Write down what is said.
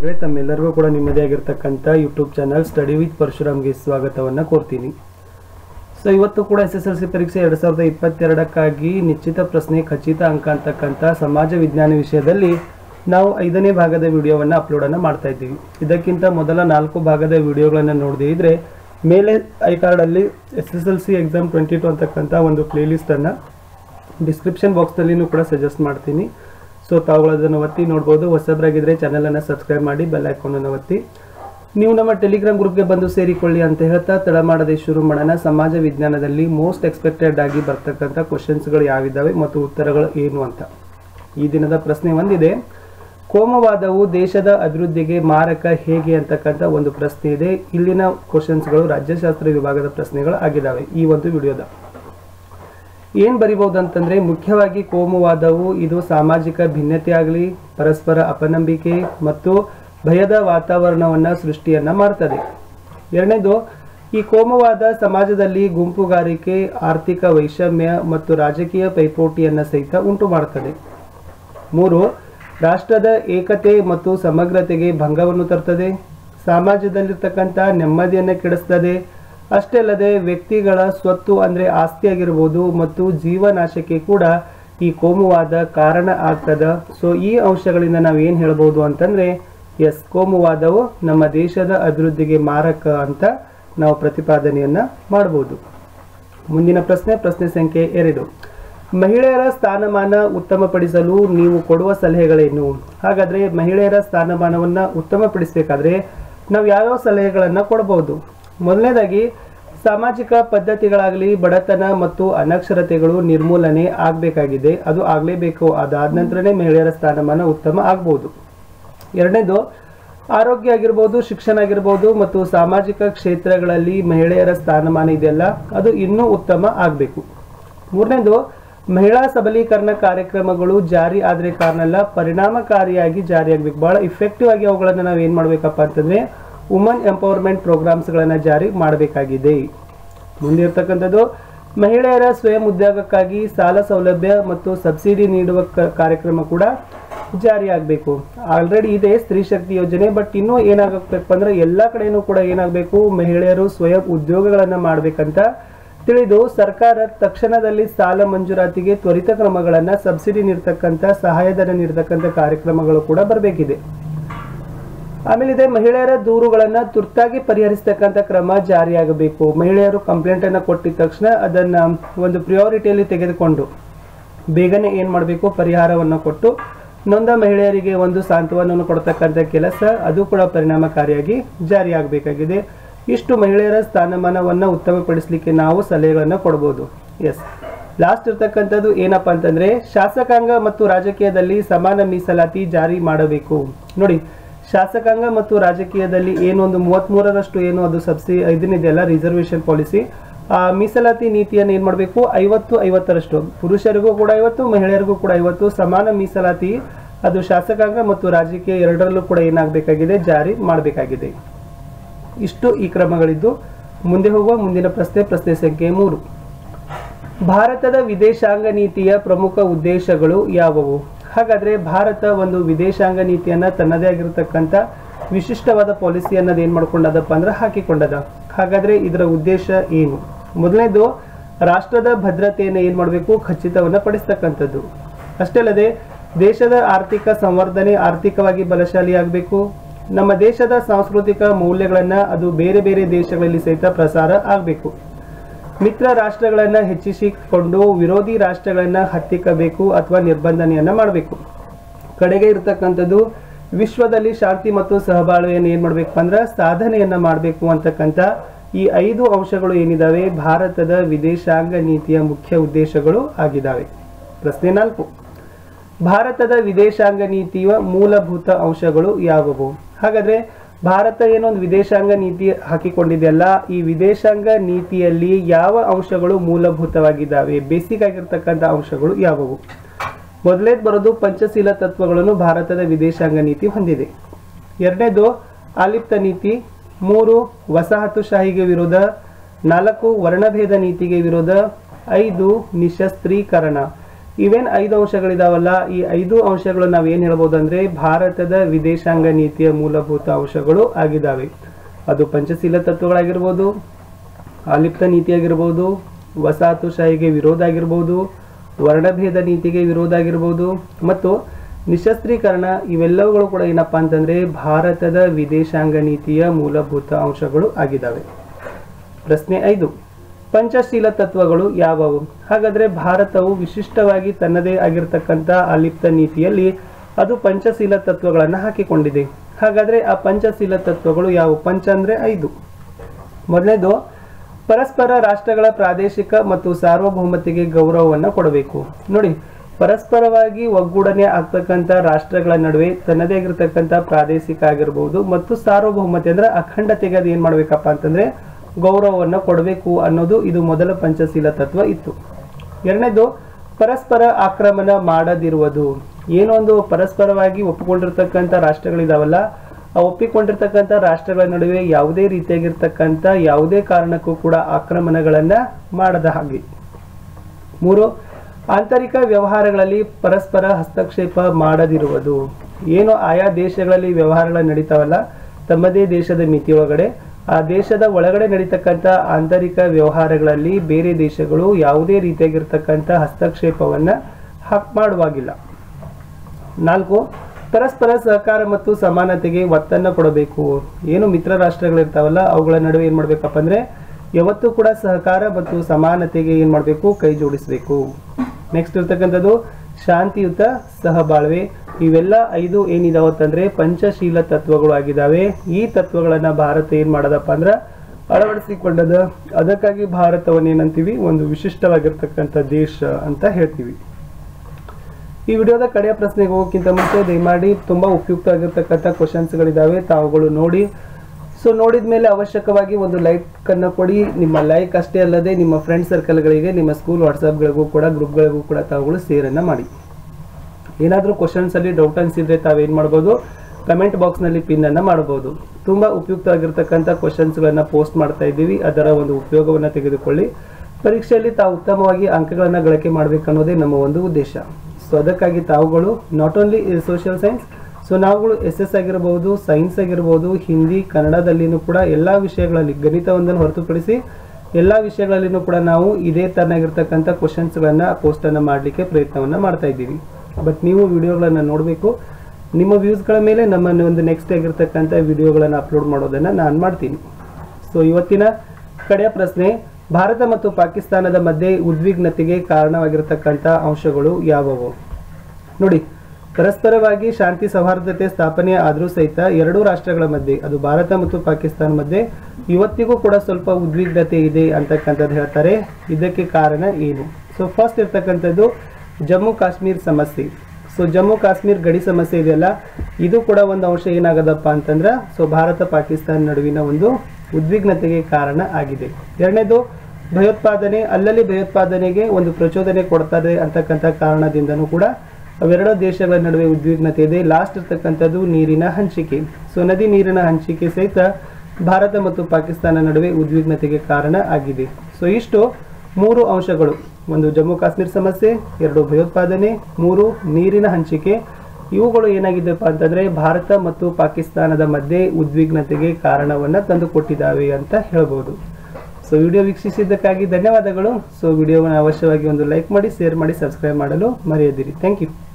ಮಕ್ಕಳೇ ತಮ್ಮೆಲ್ಲರಿಗೂ ಕೂಡ ನಿಮ್ಮದೇ ಆಗಿರ್ತಕ್ಕಂಥ ಯೂಟ್ಯೂಬ್ ಚಾನಲ್ ಸ್ಟಡಿ ವಿತ್ ಪರಶುರಾಮ್ಗೆ ಸ್ವಾಗತವನ್ನು ಕೋರ್ತೀನಿ ಸೊ ಇವತ್ತು ಕೂಡ ಎಸ್ ಎಸ್ ಎಲ್ ಸಿ ಪರೀಕ್ಷೆ ಎರಡು ಸಾವಿರದ ಇಪ್ಪತ್ತೆರಡಕ್ಕಾಗಿ ನಿಶ್ಚಿತ ಪ್ರಶ್ನೆ ಖಚಿತ ಅಂಕ ಅಂತಕ್ಕಂಥ ಸಮಾಜ ವಿಜ್ಞಾನ ವಿಷಯದಲ್ಲಿ ನಾವು ಐದನೇ ಭಾಗದ ವಿಡಿಯೋವನ್ನು ಅಪ್ಲೋಡನ್ನು ಮಾಡ್ತಾ ಇದ್ದೀವಿ ಇದಕ್ಕಿಂತ ಮೊದಲ ನಾಲ್ಕು ಭಾಗದ ವಿಡಿಯೋಗಳನ್ನು ನೋಡದೇ ಇದ್ರೆ ಮೇಲೆ ಐ ಕಾರ್ಡಲ್ಲಿ S S L C exam twenty two ಅಂತಕ್ಕಂಥ ಒಂದು ಪ್ಲೇಲಿಸ್ಟನ್ನು ಡಿಸ್ಕ್ರಿಪ್ಷನ್ ಬಾಕ್ಸ್ನಲ್ಲಿನೂ ಕೂಡ ಸಜೆಸ್ಟ್ ಮಾಡ್ತೀನಿ ಸೊ ತಾವುಗಳು ಅದನ್ನು ಒತ್ತಿ ನೋಡ್ಬೋದು ಹೊಸಬ್ರಾಗಿದ್ದರೆ ಚಾನಲನ್ನು ಸಬ್ಸ್ಕ್ರೈಬ್ ಮಾಡಿ ಬೆಲ್ ಐಕಾನನ್ನು ಒತ್ತಿ ನೀವು ನಮ್ಮ ಟೆಲಿಗ್ರಾಮ್ ಗ್ರೂಪ್ಗೆ ಬಂದು ಸೇರಿಕೊಳ್ಳಿ ಅಂತ ಹೇಳ್ತಾ ತಡ ಮಾಡದೆ ಶುರು ಮಾಡೋಣ ಸಮಾಜ ವಿಜ್ಞಾನದಲ್ಲಿ ಮೋಸ್ಟ್ ಎಕ್ಸ್ಪೆಕ್ಟೆಡ್ ಆಗಿ ಬರ್ತಕ್ಕಂಥ ಕ್ವಶನ್ಸ್ಗಳು ಯಾವಿದ್ದಾವೆ ಮತ್ತು ಉತ್ತರಗಳು ಏನು ಅಂತ ಈ ದಿನದ ಪ್ರಶ್ನೆ ಒಂದಿದೆ ಕೋಮವಾದವು ದೇಶದ ಅಭಿವೃದ್ಧಿಗೆ ಮಾರಕ ಹೇಗೆ ಅಂತಕ್ಕಂಥ ಒಂದು ಪ್ರಶ್ನೆ ಇದೆ ಇಲ್ಲಿನ ಕ್ವಶನ್ಸ್ಗಳು ರಾಜ್ಯಶಾಸ್ತ್ರ ವಿಭಾಗದ ಪ್ರಶ್ನೆಗಳು ಆಗಿದ್ದಾವೆ ಈ ಒಂದು ವಿಡಿಯೋದ ಏನ್ ಬರಿಬಹುದು ಅಂತಂದ್ರೆ ಮುಖ್ಯವಾಗಿ ಕೋಮುವಾದವು ಇದು ಸಾಮಾಜಿಕ ಭಿನ್ನತೆ ಆಗಲಿ ಪರಸ್ಪರ ಅಪನಂಬಿಕೆ ಮತ್ತು ಭಯದ ವಾತಾವರಣವನ್ನ ಸೃಷ್ಟಿಯನ್ನ ಮಾಡ್ತದೆ ಎರಡನೇದು ಈ ಕೋಮುವಾದ ಸಮಾಜದಲ್ಲಿ ಗುಂಪುಗಾರಿಕೆ ಆರ್ಥಿಕ ವೈಷಮ್ಯ ಮತ್ತು ರಾಜಕೀಯ ಪೈಪೋಟಿಯನ್ನ ಸಹಿತ ಉಂಟು ಮಾಡ್ತದೆ ಮೂರು ರಾಷ್ಟ್ರದ ಏಕತೆ ಮತ್ತು ಸಮಗ್ರತೆಗೆ ಭಂಗವನ್ನು ತರ್ತದೆ ಸಮಾಜದಲ್ಲಿರ್ತಕ್ಕಂಥ ನೆಮ್ಮದಿಯನ್ನು ಕೆಡಿಸ್ತದೆ ಅಷ್ಟೇ ಅಲ್ಲದೆ ವ್ಯಕ್ತಿಗಳ ಸ್ವತ್ತು ಅಂದರೆ ಆಸ್ತಿ ಆಗಿರ್ಬೋದು ಮತ್ತು ಜೀವನಾಶಕ್ಕೆ ಕೂಡ ಈ ಕೋಮುವಾದ ಕಾರಣ ಆಗ್ತದ ಸೊ ಈ ಅಂಶಗಳಿಂದ ನಾವು ಏನು ಹೇಳ್ಬೋದು ಅಂತಂದ್ರೆ ಎಸ್ ಕೋಮುವಾದವು ನಮ್ಮ ದೇಶದ ಅಭಿವೃದ್ಧಿಗೆ ಮಾರಕ ಅಂತ ನಾವು ಪ್ರತಿಪಾದನೆಯನ್ನ ಮಾಡ್ಬೋದು ಮುಂದಿನ ಪ್ರಶ್ನೆ ಪ್ರಶ್ನೆ ಸಂಖ್ಯೆ ಎರಡು ಮಹಿಳೆಯರ ಸ್ಥಾನಮಾನ ಉತ್ತಮಪಡಿಸಲು ನೀವು ಕೊಡುವ ಸಲಹೆಗಳೇನು ಹಾಗಾದ್ರೆ ಮಹಿಳೆಯರ ಸ್ಥಾನಮಾನವನ್ನ ಉತ್ತಮಪಡಿಸಬೇಕಾದ್ರೆ ನಾವು ಯಾವ್ಯಾವ ಸಲಹೆಗಳನ್ನ ಕೊಡಬಹುದು ಮೊದಲನೇದಾಗಿ ಸಾಮಾಜಿಕ ಪದ್ಧತಿಗಳಾಗಲಿ ಬಡತನ ಮತ್ತು ಅನಕ್ಷರತೆಗಳು ನಿರ್ಮೂಲನೆ ಆಗಬೇಕಾಗಿದೆ ಅದು ಆಗಲೇಬೇಕು ಅದಾದ ನಂತರನೇ ಮಹಿಳೆಯರ ಸ್ಥಾನಮಾನ ಉತ್ತಮ ಆಗ್ಬೋದು ಎರಡನೇದು ಆರೋಗ್ಯ ಆಗಿರ್ಬೋದು ಶಿಕ್ಷಣ ಆಗಿರ್ಬೋದು ಮತ್ತು ಸಾಮಾಜಿಕ ಕ್ಷೇತ್ರಗಳಲ್ಲಿ ಮಹಿಳೆಯರ ಸ್ಥಾನಮಾನ ಇದೆಯಲ್ಲ ಅದು ಇನ್ನೂ ಉತ್ತಮ ಆಗಬೇಕು ಮೂರನೇದು ಮಹಿಳಾ ಸಬಲೀಕರಣ ಕಾರ್ಯಕ್ರಮಗಳು ಜಾರಿ ಆದ್ರೆ ಕಾರಣ ಅಲ್ಲ ಪರಿಣಾಮಕಾರಿಯಾಗಿ ಜಾರಿಯಾಗಬೇಕು ಬಹಳ ಇಫೆಕ್ಟಿವ್ ಆಗಿ ಅವುಗಳನ್ನು ನಾವು ಏನ್ ಮಾಡ್ಬೇಕಪ್ಪ ಅಂತಂದ್ರೆ ವುಮನ್ ಎಂಪವರ್ಮೆಂಟ್ ಪ್ರೋಗ್ರಾಮ್ಸ್ಗಳನ್ನ ಜಾರಿ ಮಾಡಬೇಕಾಗಿದೆ ಮುಂದಿರ್ತಕ್ಕಂಥದ್ದು ಮಹಿಳೆಯರ ಸ್ವಯಂ ಉದ್ಯೋಗಕ್ಕಾಗಿ ಸಾಲ ಸೌಲಭ್ಯ ಮತ್ತು ಸಬ್ಸಿಡಿ ನೀಡುವ ಕ- ಕಾರ್ಯಕ್ರಮ ಕೂಡ ಜಾರಿಯಾಗಬೇಕು ಆಲ್ರೆಡಿ ಇದೆ ಸ್ತ್ರೀ ಶಕ್ತಿ ಯೋಜನೆ ಬಟ್ ಇನ್ನೂ ಏನಾಗಬೇಕು ಅಂದ್ರೆ ಎಲ್ಲ ಕಡೆನೂ ಕೂಡ ಏನಾಗಬೇಕು ಮಹಿಳೆಯರು ಸ್ವಯಂ ಉದ್ಯೋಗಗಳನ್ನ ಮಾಡ್ಬೇಕಂತ ತಿಳಿದು ಸರ್ಕಾರ ತಕ್ಷಣದಲ್ಲಿ ಸಾಲ ಮಂಜೂರಾತಿಗೆ ತ್ವರಿತ ಕ್ರಮಗಳನ್ನ ಸಬ್ಸಿಡಿ ನೀಡ್ತಕ್ಕಂಥ ಸಹಾಯಧನ ನೀಡ್ತಕ್ಕಂಥ ಕಾರ್ಯಕ್ರಮಗಳು ಕೂಡ ಬರಬೇಕಿದೆ ಆಮೇಲೆ ಇದೆ ಮಹಿಳೆಯರ ದೂರುಗಳನ್ನ ತುರ್ತಾಗಿ ಪರಿಹರಿಸತಕ್ಕಂಥ ಕ್ರಮ ಜಾರಿಯಾಗಬೇಕು ಮಹಿಳೆಯರು ಕಂಪ್ಲೇಂಟ್ ಅನ್ನ ಕೊಟ್ಟಿದ ತಕ್ಷಣ ಅದನ್ನ ಒಂದು ಪ್ರಿಯಾರಿಟಿಯಲ್ಲಿ ತೆಗೆದುಕೊಂಡು ಬೇಗನೆ ಏನ್ ಮಾಡಬೇಕು ಪರಿಹಾರವನ್ನು ಕೊಟ್ಟು ನೊಂದ ಮಹಿಳೆಯರಿಗೆ ಒಂದು ಸಾಂತ್ವನವನ್ನು ಕೊಡ್ತಕ್ಕಂಥ ಕೆಲಸ ಅದು ಕೂಡ ಪರಿಣಾಮಕಾರಿಯಾಗಿ ಜಾರಿಯಾಗಬೇಕಾಗಿದೆ ಇಷ್ಟು ಮಹಿಳೆಯರ ಸ್ಥಾನಮಾನವನ್ನ ಉತ್ತಮಪಡಿಸಲಿಕ್ಕೆ ನಾವು ಸಲಹೆಗಳನ್ನು ಕೊಡಬಹುದು ಎಸ್ ಲಾಸ್ಟ್ ಇರ್ತಕ್ಕಂಥದ್ದು ಏನಪ್ಪಾ ಅಂತಂದ್ರೆ ಶಾಸಕಾಂಗ ಮತ್ತು ರಾಜಕೀಯದಲ್ಲಿ ಸಮಾನ ಮೀಸಲಾತಿ ಜಾರಿ ಮಾಡಬೇಕು ನೋಡಿ ಶಾಸಕಾಂಗ ಮತ್ತು ರಾಜಕೀಯದಲ್ಲಿ ಏನು ಒಂದು ಮೂವತ್ಮೂರರಷ್ಟು ಏನು ಅದು ಸಬ್ಸಿ ಇದನ್ನಿದೆಯಲ್ಲ ರಿಸರ್ವೇಶನ್ ಪಾಲಿಸಿ ಆ ಮೀಸಲಾತಿ ನೀತಿಯನ್ನು ಏನ್ ಮಾಡಬೇಕು ಐವತ್ತು ಐವತ್ತರಷ್ಟು ಪುರುಷರಿಗೂ ಕೂಡ ಐವತ್ತು ಮಹಿಳೆಯರಿಗೂ ಕೂಡ ಐವತ್ತು ಸಮಾನ ಮೀಸಲಾತಿ ಅದು ಶಾಸಕಾಂಗ ಮತ್ತು ರಾಜಕೀಯ ಎರಡರಲ್ಲೂ ಕೂಡ ಏನಾಗಬೇಕಾಗಿದೆ ಜಾರಿ ಮಾಡಬೇಕಾಗಿದೆ ಇಷ್ಟು ಈ ಕ್ರಮಗಳಿದ್ದು ಮುಂದೆ ಹೋಗುವ ಮುಂದಿನ ಪ್ರಶ್ನೆ ಪ್ರಶ್ನೆ ಸಂಖ್ಯೆ ಮೂರು ಭಾರತದ ವಿದೇಶಾಂಗ ನೀತಿಯ ಪ್ರಮುಖ ಉದ್ದೇಶಗಳು ಯಾವುವು ಹಾಗಾದ್ರೆ ಭಾರತ ಒಂದು ವಿದೇಶಾಂಗ ನೀತಿಯನ್ನ ತನ್ನದೇ ಆಗಿರತಕ್ಕಂಥ ವಿಶಿಷ್ಟವಾದ ಪಾಲಿಸಿ ಅನ್ನೋದು ಏನ್ ಮಾಡ್ಕೊಂಡದಪ್ಪ ಅಂದ್ರೆ ಹಾಕಿಕೊಂಡದ ಹಾಗಾದ್ರೆ ಇದರ ಉದ್ದೇಶ ಏನು ಮೊದಲನೇದು ರಾಷ್ಟ್ರದ ಭದ್ರತೆಯನ್ನು ಏನ್ ಮಾಡಬೇಕು ಖಚಿತವನ್ನ ಪಡಿಸ್ತಕ್ಕಂಥದ್ದು ಅಷ್ಟೇ ಅಲ್ಲದೆ ದೇಶದ ಆರ್ಥಿಕ ಸಂವರ್ಧನೆ ಆರ್ಥಿಕವಾಗಿ ಬಲಶಾಲಿ ಆಗಬೇಕು ನಮ್ಮ ದೇಶದ ಸಾಂಸ್ಕೃತಿಕ ಮೌಲ್ಯಗಳನ್ನ ಅದು ಬೇರೆ ಬೇರೆ ದೇಶಗಳಲ್ಲಿ ಸಹಿತ ಪ್ರಸಾರ ಆಗಬೇಕು ಮಿತ್ರ ರಾಷ್ಟ್ರಗಳನ್ನ ಹೆಚ್ಚಿಸಿಕೊಂಡು ವಿರೋಧಿ ರಾಷ್ಟ್ರಗಳನ್ನ ಹತ್ತಿಕ್ಕಬೇಕು ಅಥವಾ ನಿರ್ಬಂಧನೆಯನ್ನ ಮಾಡಬೇಕು ಕಡೆಗೆ ಇರತಕ್ಕಂಥದ್ದು ವಿಶ್ವದಲ್ಲಿ ಶಾಂತಿ ಮತ್ತು ಸಹಬಾಳ್ವೆಯನ್ನು ಏನ್ ಮಾಡ್ಬೇಕು ಅಂದ್ರೆ ಸಾಧನೆಯನ್ನ ಮಾಡಬೇಕು ಅಂತಕ್ಕಂಥ ಈ ಐದು ಅಂಶಗಳು ಏನಿದಾವೆ ಭಾರತದ ವಿದೇಶಾಂಗ ನೀತಿಯ ಮುಖ್ಯ ಉದ್ದೇಶಗಳು ಆಗಿದ್ದಾವೆ ಪ್ರಶ್ನೆ ನಾಲ್ಕು ಭಾರತದ ವಿದೇಶಾಂಗ ನೀತಿಯ ಮೂಲಭೂತ ಅಂಶಗಳು ಯಾವುವು ಹಾಗಾದ್ರೆ ಭಾರತ ಏನೊಂದು ವಿದೇಶಾಂಗ ನೀತಿ ಹಾಕಿಕೊಂಡಿದೆಯಲ್ಲ ಈ ವಿದೇಶಾಂಗ ನೀತಿಯಲ್ಲಿ ಯಾವ ಅಂಶಗಳು ಮೂಲಭೂತವಾಗಿದ್ದಾವೆ ಬೇಸಿಕ್ ಆಗಿರ್ತಕ್ಕಂಥ ಅಂಶಗಳು ಯಾವುವು ಮೊದಲೇದು ಬರೋದು ಪಂಚಶೀಲ ತತ್ವಗಳನ್ನು ಭಾರತದ ವಿದೇಶಾಂಗ ನೀತಿ ಹೊಂದಿದೆ ಎರಡನೇದು ಆಲಿಪ್ತ ನೀತಿ ಮೂರು ವಸಾಹತುಶಾಹಿಗೆ ವಿರೋಧ ನಾಲ್ಕು ವರ್ಣಭೇದ ನೀತಿಗೆ ವಿರೋಧ ಐದು ನಿಶಸ್ತ್ರೀಕರಣ ಇವೇನ್ ಐದು ಅಂಶಗಳಿದಾವಲ್ಲ ಈ ಐದು ಅಂಶಗಳು ನಾವು ಏನ್ ಹೇಳ್ಬೋದು ಅಂದ್ರೆ ಭಾರತದ ವಿದೇಶಾಂಗ ನೀತಿಯ ಮೂಲಭೂತ ಅಂಶಗಳು ಆಗಿದ್ದಾವೆ ಅದು ಪಂಚಶೀಲ ತತ್ವಗಳಾಗಿರ್ಬೋದು ಆಲಿಪ್ತ ನೀತಿಯಾಗಿರ್ಬೋದು ವಸಾಹತುಶಾಹಿಗೆ ವಿರೋಧ ಆಗಿರ್ಬೋದು ವರ್ಣಭೇದ ನೀತಿಗೆ ವಿರೋಧ ಆಗಿರ್ಬೋದು ಮತ್ತು ನಿಶಸ್ತ್ರೀಕರಣ ಇವೆಲ್ಲವುಗಳು ಕೂಡ ಏನಪ್ಪಾ ಅಂತಂದ್ರೆ ಭಾರತದ ವಿದೇಶಾಂಗ ನೀತಿಯ ಮೂಲಭೂತ ಅಂಶಗಳು ಆಗಿದ್ದಾವೆ ಪ್ರಶ್ನೆ ಐದು ಪಂಚಶೀಲ ತತ್ವಗಳು ಯಾವುವು ಹಾಗಾದ್ರೆ ಭಾರತವು ವಿಶಿಷ್ಟವಾಗಿ ತನ್ನದೇ ಆಗಿರ್ತಕ್ಕಂಥ ಅಲಿಪ್ತ ನೀತಿಯಲ್ಲಿ ಅದು ಪಂಚಶೀಲ ತತ್ವಗಳನ್ನು ಹಾಕಿಕೊಂಡಿದೆ ಹಾಗಾದ್ರೆ ಆ ಪಂಚಶೀಲ ತತ್ವಗಳು ಯಾವುವು ಪಂಚ ಅಂದ್ರೆ ಐದು ಮೊದಲನೇದು ಪರಸ್ಪರ ರಾಷ್ಟ್ರಗಳ ಪ್ರಾದೇಶಿಕ ಮತ್ತು ಸಾರ್ವಭೌಮತೆಗೆ ಗೌರವವನ್ನು ಕೊಡಬೇಕು ನೋಡಿ ಪರಸ್ಪರವಾಗಿ ಒಗ್ಗೂಡನೆ ಆಗ್ತಕ್ಕಂಥ ರಾಷ್ಟ್ರಗಳ ನಡುವೆ ತನ್ನದೇ ಆಗಿರ್ತಕ್ಕಂಥ ಪ್ರಾದೇಶಿಕ ಆಗಿರ್ಬೋದು ಮತ್ತು ಸಾರ್ವಭೌಮತೆ ಅಂದ್ರೆ ಅಖಂಡತೆಗೆ ಅದು ಏನ್ ಮಾಡ್ಬೇಕಪ್ಪ ಅಂತಂದ್ರೆ ಗೌರವವನ್ನು ಕೊಡಬೇಕು ಅನ್ನೋದು ಇದು ಮೊದಲ ಪಂಚಶೀಲ ತತ್ವ ಇತ್ತು ಎರಡನೇದು ಪರಸ್ಪರ ಆಕ್ರಮಣ ಮಾಡದಿರುವುದು ಏನೊಂದು ಪರಸ್ಪರವಾಗಿ ಒಪ್ಪಿಕೊಂಡಿರ್ತಕ್ಕಂಥ ರಾಷ್ಟ್ರಗಳಿದಾವಲ್ಲ ಆ ಒಪ್ಪಿಕೊಂಡಿರ್ತಕ್ಕಂಥ ರಾಷ್ಟ್ರಗಳ ನಡುವೆ ಯಾವುದೇ ರೀತಿಯಾಗಿರ್ತಕ್ಕಂಥ ಯಾವುದೇ ಕಾರಣಕ್ಕೂ ಕೂಡ ಆಕ್ರಮಣಗಳನ್ನ ಮಾಡದ ಹಾಗೆ ಮೂರು ಆಂತರಿಕ ವ್ಯವಹಾರಗಳಲ್ಲಿ ಪರಸ್ಪರ ಹಸ್ತಕ್ಷೇಪ ಮಾಡದಿರುವುದು ಏನು ಆಯಾ ದೇಶಗಳಲ್ಲಿ ವ್ಯವಹಾರಗಳು ನಡೀತಾವಲ್ಲ ತಮ್ಮದೇ ದೇಶದ ಮಿತಿಯೊಳಗಡೆ ಆ ದೇಶದ ಒಳಗಡೆ ನಡೀತಕ್ಕಂಥ ಆಂತರಿಕ ವ್ಯವಹಾರಗಳಲ್ಲಿ ಬೇರೆ ದೇಶಗಳು ಯಾವುದೇ ರೀತಿಯಾಗಿರ್ತಕ್ಕಂಥ ಹಸ್ತಕ್ಷೇಪವನ್ನ ಹಾಕ್ ಮಾಡುವಾಗಿಲ್ಲ ನಾಲ್ಕು ಪರಸ್ಪರ ಸಹಕಾರ ಮತ್ತು ಸಮಾನತೆಗೆ ಒತ್ತನ್ನು ಕೊಡಬೇಕು ಏನು ಮಿತ್ರ ರಾಷ್ಟ್ರಗಳಿರ್ತಾವಲ್ಲ ಅವುಗಳ ನಡುವೆ ಏನ್ ಮಾಡ್ಬೇಕಪ್ಪ ಅಂದ್ರೆ ಯಾವತ್ತೂ ಕೂಡ ಸಹಕಾರ ಮತ್ತು ಸಮಾನತೆಗೆ ಏನ್ ಮಾಡಬೇಕು ಕೈ ಜೋಡಿಸಬೇಕು ನೆಕ್ಸ್ಟ್ ಇರ್ತಕ್ಕಂಥದ್ದು ಶಾಂತಿಯುತ ಸಹಬಾಳ್ವೆ ಇವೆಲ್ಲ ಐದು ಏನಿದಾವತ್ತಂದ್ರೆ ಪಂಚಶೀಲ ತತ್ವಗಳು ಆಗಿದಾವೆ ಈ ತತ್ವಗಳನ್ನ ಭಾರತ ಏನ್ ಮಾಡದಪ್ಪ ಅಂದ್ರ ಅಳವಡಿಸಿಕೊಂಡದ ಅದಕ್ಕಾಗಿ ಭಾರತವನ್ನ ಏನಂತೀವಿ ಒಂದು ವಿಶಿಷ್ಟವಾಗಿರ್ತಕ್ಕಂಥ ದೇಶ ಅಂತ ಹೇಳ್ತೀವಿ ಈ ವಿಡಿಯೋದ ಕಡೆಯ ಪ್ರಶ್ನೆಗೆ ಹೋಗೋಕ್ಕಿಂತ ಮುಂಚೆ ದಯಮಾಡಿ ತುಂಬಾ ಉಪಯುಕ್ತ ಆಗಿರ್ತಕ್ಕಂಥ ಕ್ವಶನ್ಸ್ಗಳಿದಾವೆ ತಾವುಗಳು ನೋಡಿ ಸೊ ನೋಡಿದ ಮೇಲೆ ಅವಶ್ಯಕವಾಗಿ ಒಂದು ಲೈಕ್ ಅನ್ನ ಕೊಡಿ ನಿಮ್ಮ ಲೈಕ್ ಅಷ್ಟೇ ಅಲ್ಲದೆ ನಿಮ್ಮ ಫ್ರೆಂಡ್ ಸರ್ಕಲ್ಗಳಿಗೆ ನಿಮ್ಮ ಸ್ಕೂಲ್ ವಾಟ್ಸಪ್ಗಳಿಗೂ ಕೂಡ ಗ್ರೂಪ್ಗಳಿಗೂ ಕೂಡ ತಾವುಗಳು ಸೇರನ್ನ ಮಾಡಿ ಏನಾದರೂ ಕ್ವಶನ್ಸ್ ಅಲ್ಲಿ ಡೌಟ್ ಅನ್ಸಿದ್ರೆ ತಾವೇನ್ ಮಾಡ್ಬೋದು ಕಮೆಂಟ್ ಬಾಕ್ಸ್ ನಲ್ಲಿ ಪಿನ್ ಅನ್ನ ಮಾಡಬಹುದು ತುಂಬಾ ಉಪಯುಕ್ತವಾಗಿರ್ತಕ್ಕಂಥ ಕ್ವಶನ್ಸ್ ಗಳನ್ನ ಪೋಸ್ಟ್ ಮಾಡ್ತಾ ಇದ್ದೀವಿ ಅದರ ಒಂದು ಉಪಯೋಗವನ್ನ ತೆಗೆದುಕೊಳ್ಳಿ ಪರೀಕ್ಷೆಯಲ್ಲಿ ತಾವು ಉತ್ತಮವಾಗಿ ಅಂಕಗಳನ್ನ ಗಳಿಕೆ ಮಾಡ್ಬೇಕನ್ನೋದೇ ನಮ್ಮ ಒಂದು ಉದ್ದೇಶ ಸೊ ಅದಕ್ಕಾಗಿ ತಾವುಗಳು not only social science so ನಾವುಗಳು ಎಸ್ ಎಸ್ ಆಗಿರಬಹುದು ಸೈನ್ಸ್ ಆಗಿರಬಹುದು ಹಿಂದಿ ಕನ್ನಡದಲ್ಲಿನೂ ಕೂಡ ಎಲ್ಲಾ ವಿಷಯಗಳಲ್ಲಿ ಗಣಿತವೊಂದನ್ನು ಹೊರತುಪಡಿಸಿ ಎಲ್ಲಾ ವಿಷಯಗಳಲ್ಲಿನೂ ಕೂಡ ನಾವು ಇದೇ ತರನಾಗಿರ್ತಕ್ಕಂಥ ಕ್ವಶನ್ಸ್ಗಳನ್ನ ಪೋಸ್ಟ್ ಅನ್ನ ಮಾಡಲಿಕ್ಕೆ ಪ್ರಯತ್ನವನ್ನ ಮಾಡ್ತಾ ಇದ್ದೀವಿ ಬಟ್ ನೀವು ವಿಡಿಯೋಗಳನ್ನ ನೋಡಬೇಕು ನಿಮ್ಮ ವ್ಯೂಸ್ಗಳ ಮೇಲೆ ನಮ್ಮ ಒಂದು ನೆಕ್ಸ್ಟ್ ಆಗಿರ್ತಕ್ಕಂಥ ವಿಡಿಯೋಗಳನ್ನು ಅಪ್ಲೋಡ್ ಮಾಡೋದನ್ನ ನಾನು ಮಾಡ್ತೀನಿ ಸೊ ಇವತ್ತಿನ ಕಡೆಯ ಪ್ರಶ್ನೆ ಭಾರತ ಮತ್ತು ಪಾಕಿಸ್ತಾನದ ಮಧ್ಯೆ ಉದ್ವಿಗ್ನತೆಗೆ ಕಾರಣವಾಗಿರತಕ್ಕಂಥ ಅಂಶಗಳು ಯಾವುವು ನೋಡಿ ಪರಸ್ಪರವಾಗಿ ಶಾಂತಿ ಸೌಹಾರ್ದತೆ ಸ್ಥಾಪನೆ ಆದರೂ ಸಹಿತ ಎರಡೂ ರಾಷ್ಟ್ರಗಳ ಮಧ್ಯೆ ಅದು ಭಾರತ ಮತ್ತು ಪಾಕಿಸ್ತಾನ ಮಧ್ಯೆ ಇವತ್ತಿಗೂ ಕೂಡ ಸ್ವಲ್ಪ ಉದ್ವಿಗ್ನತೆ ಇದೆ ಅಂತಕ್ಕಂಥದ್ದು ಹೇಳ್ತಾರೆ ಇದಕ್ಕೆ ಕಾರಣ ಏನು ಸೊ ಫಸ್ಟ್ ಇರ್ತಕ್ಕಂಥದ್ದು ಜಮ್ಮು ಕಾಶ್ಮೀರ್ ಸಮಸ್ಯೆ ಸೊ ಜಮ್ಮು ಕಾಶ್ಮೀರ್ ಗಡಿ ಸಮಸ್ಯೆ ಇದೆಯಲ್ಲ ಇದು ಕೂಡ ಒಂದು ಅಂಶ ಏನಾಗದಪ್ಪ ಅಂತಂದ್ರೆ ಸೊ ಭಾರತ ಪಾಕಿಸ್ತಾನ ನಡುವಿನ ಒಂದು ಉದ್ವಿಗ್ನತೆಗೆ ಕಾರಣ ಆಗಿದೆ ಎರಡನೇದು ಭಯೋತ್ಪಾದನೆ ಅಲ್ಲಲ್ಲಿ ಭಯೋತ್ಪಾದನೆಗೆ ಒಂದು ಪ್ರಚೋದನೆ ಕೊಡ್ತಾರೆ ಅಂತಕ್ಕಂಥ ಕಾರಣದಿಂದನೂ ಕೂಡ ಅವೆರಡು ದೇಶಗಳ ನಡುವೆ ಉದ್ವಿಗ್ನತೆ ಇದೆ ಲಾಸ್ಟ್ ಇರ್ತಕ್ಕಂಥದ್ದು ನೀರಿನ ಹಂಚಿಕೆ ಸೊ ನದಿ ನೀರಿನ ಹಂಚಿಕೆ ಸಹಿತ ಭಾರತ ಮತ್ತು ಪಾಕಿಸ್ತಾನ ನಡುವೆ ಉದ್ವಿಗ್ನತೆಗೆ ಕಾರಣ ಆಗಿದೆ ಸೊ ಇಷ್ಟು ಮೂರು ಅಂಶಗಳು ಒಂದು ಜಮ್ಮು ಕಾಶ್ಮೀರ ಸಮಸ್ಯೆ ಎರಡು ಭಯೋತ್ಪಾದನೆ ಮೂರು ನೀರಿನ ಹಂಚಿಕೆ ಇವುಗಳು ಏನಾಗಿದ್ದಪ್ಪ ಅಂತಂದ್ರೆ ಭಾರತ ಮತ್ತು ಪಾಕಿಸ್ತಾನದ ಮಧ್ಯೆ ಉದ್ವಿಗ್ನತೆಗೆ ಕಾರಣವನ್ನ ತಂದುಕೊಟ್ಟಿದ್ದಾವೆ ಅಂತ ಹೇಳ್ಬೋದು ಸೊ ವಿಡಿಯೋ ವೀಕ್ಷಿಸಿದ್ದಕ್ಕಾಗಿ ಧನ್ಯವಾದಗಳು ಸೊ ವಿಡಿಯೋವನ್ನು ಅವಶ್ಯವಾಗಿ ಒಂದು ಲೈಕ್ ಮಾಡಿ ಶೇರ್ ಮಾಡಿ ಸಬ್ಸ್ಕ್ರೈಬ್ ಮಾಡಲು ಮರೆಯದಿರಿ ಥ್ಯಾಂಕ್ ಯು